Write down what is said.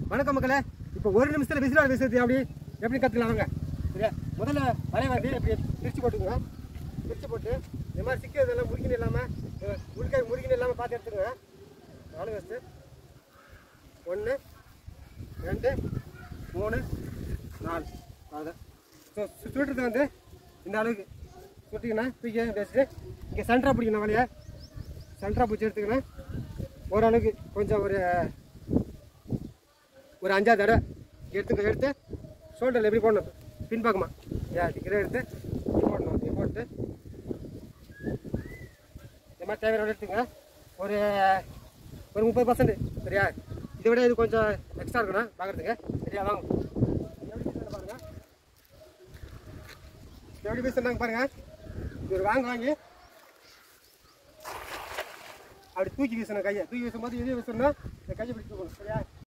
வணக்கம் மக்களே இப்போ ஒரு நிமிஷத்துல விசில் பேசுறது அப்படி எப்படி கற்றுக்கலாம் வாங்க சரியா முதல்ல வலையை வந்து இப்படி பிரித்து போட்டுக்கோங்க பிரித்து போட்டு இந்த மாதிரி சிக்கிறதெல்லாம் முறுக்கின்னு இல்லாமல் முறுக்க முறுக்கின்னு இல்லாமல் பார்த்து எடுத்துக்கோங்க நாலு வச்சு ஒன்று ரெண்டு மூணு நாலு அவ்வளோதான் ஸோ சுட்டுறது வந்து இந்த அளவுக்கு சுட்டிங்கன்னா தூக்கி வச்சுட்டு இங்கே சென்டராக பிடிக்கணும் வலையை சென்டராக பிடிச்சி எடுத்துக்கணும் ஓரளவுக்கு கொஞ்சம் ஒரு ஒரு அஞ்சாறு தடவை எடுத்துக்க எடுத்து ஷோல்டரில் எப்படி போடணும் பின்பக்கமா ஏன் டிக்கிற எடுத்து இப்படி போடணும் இப்படி போட்டு இந்த மாதிரி தேவையான எடுத்துங்க ஒரு ஒரு முப்பது பர்சன்ட் சரியா இதை விட இது கொஞ்சம் எக்ஸ்ட்ரா இருக்கணும் பார்க்குறதுக்கு சரியா வாங்க எப்படி பேசுறாங்க பாருங்க எப்படி பேசுறாங்க பாருங்க இது ஒரு வாங்க வாங்கி அப்படி தூக்கி வீசணும் கையை தூக்கி வீசும்போது இதே வீசணும் இந்த கையை பிடிச்சு போகணும் சரியா